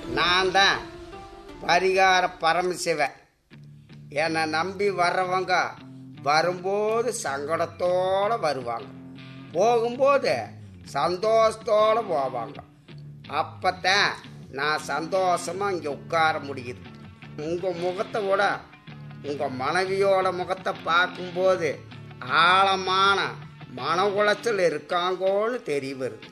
நான் தான் பரிகார பரமசிவன் என்னை நம்பி வர்றவங்க வரும்போது சங்கடத்தோட வருவாங்க போகும்போது சந்தோஷத்தோட போவாங்க அப்பத்தான் நான் சந்தோஷமா இங்கே உட்கார முடியுது உங்கள் முகத்தை விட உங்கள் மனைவியோட முகத்தை பார்க்கும்போது ஆழமான மன உளைச்சல் இருக்காங்கோன்னு தெரிய வருது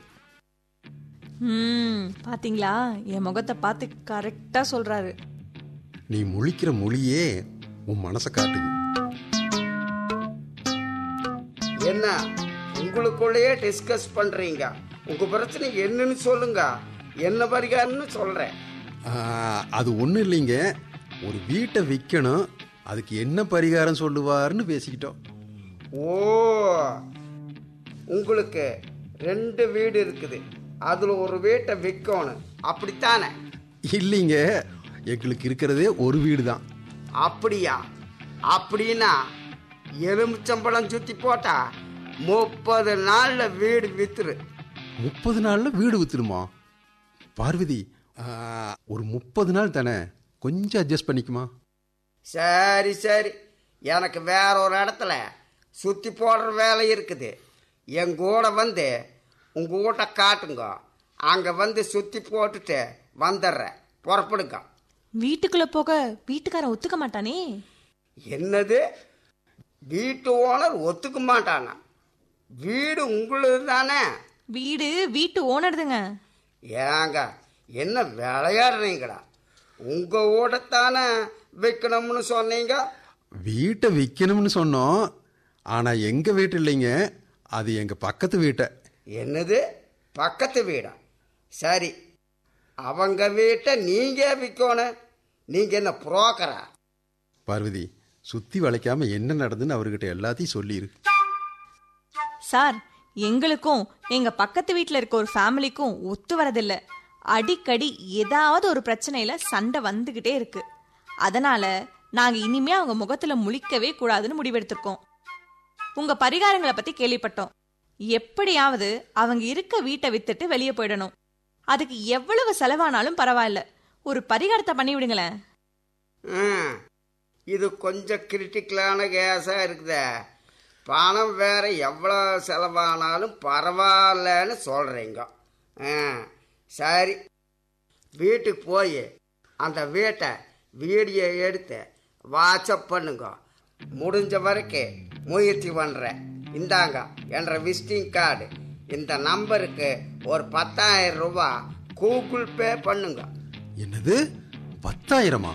ம் பாத்தீங்களா என் முகத்தை பார்த்து கரெக்டா சொல்றாரு நீ முழிக்கிற மொழியே உன் மனசை காட்டுது என்ன உங்களுக்குள்ளேயே டிஸ்கஸ் பண்றீங்க உங்க பிரச்சனை என்னன்னு சொல்லுங்க என்ன பரிகாரம்னு சொல்றேன் ஆ, அது ஒன்றும் இல்லைங்க ஒரு வீட்டை விற்கணும் அதுக்கு என்ன பரிகாரம் சொல்லுவாருன்னு பேசிக்கிட்டோம் ஓ உங்களுக்கு ரெண்டு வீடு இருக்குது அதுல ஒரு வீட்டை விற்கணும் அப்படித்தானே இல்லைங்க எங்களுக்கு இருக்கிறதே ஒரு வீடு தான் அப்படியா அப்படின்னா எலுமிச்சம்பழம் சுத்தி போட்டா முப்பது நாள்ல வீடு வித்துரு முப்பது நாளில் வீடு வித்துடுமா பார்வதி ஆ, ஒரு முப்பது நாள் தானே கொஞ்சம் அட்ஜஸ்ட் பண்ணிக்குமா சரி சரி எனக்கு வேற ஒரு இடத்துல சுத்தி போடுற வேலை இருக்குது என் கூட வந்து உங்க வீட்டை காட்டுங்க அங்க வந்து சுத்தி போட்டுட்டு வந்துடுறேன் புறப்படுங்க வீட்டுக்குள்ள போக வீட்டுக்காரன் ஒத்துக்க மாட்டானே என்னது வீட்டு ஓனர் ஒத்துக்க மாட்டானா வீடு உங்களுது தானே வீடு வீட்டு ஓனர்துங்க ஏங்க என்ன விளையாடுறீங்களா உங்க வீடைத்தானே வைக்கணும்னு சொன்னீங்க வீட்டை விற்கணும்னு சொன்னோம் ஆனால் எங்கள் வீட்டு இல்லைங்க அது எங்கள் பக்கத்து வீட்டை என்னது பக்கத்து வீடா சரி அவங்க வீட்டை நீங்க விற்கணும் நீங்க என்ன புரோக்கரா பார்வதி சுற்றி வளைக்காம என்ன நடந்துன்னு அவர்கிட்ட எல்லாத்தையும் சொல்லிடு சார் எங்களுக்கும் எங்க பக்கத்து வீட்ல இருக்க ஒரு ஃபேமிலிக்கும் ஒத்து வரதில்ல அடிக்கடி ஏதாவது ஒரு பிரச்சனையில சண்டை வந்துகிட்டே இருக்கு அதனால நாங்க இனிமே அவங்க முகத்துல முழிக்கவே கூடாதுன்னு முடிவெடுத்திருக்கோம் உங்க பரிகாரங்களை பத்தி கேள்விப்பட்டோம் எப்படியாவது அவங்க இருக்க வீட்டை வித்துட்டு வெளியே போயிடணும் அதுக்கு எவ்வளவு செலவானாலும் பரவாயில்ல ஒரு பரிகாரத்தை பண்ணி விடுங்களேன் ம், இது கொஞ்சம் கிரிட்டிக்கலான கேஸாக இருக்குதே பணம் வேற எவ்வளோ செலவானாலும் பரவாயில்லன்னு சொல்கிறீங்க ஆ சரி வீட்டுக்கு போய் அந்த வீட்டை வீடியோ எடுத்து வாட்ஸ்அப் பண்ணுங்க முடிஞ்ச வரைக்கும் முயற்சி பண்ணுறேன் இந்தாங்க என்ற விசிட்டிங் கார்டு இந்த நம்பருக்கு ஒரு பத்தாயிரம் ரூபாய் கூகுள் பே பண்ணுங்க என்னது பத்தாயிரமா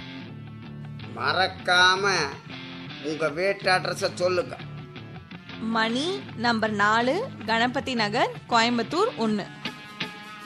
மறக்காம உங்க வீட்டு அட்ரஸ சொல்லுங்க மணி நம்பர் நாலு கணபதி நகர் கோயம்புத்தூர் ஒன்று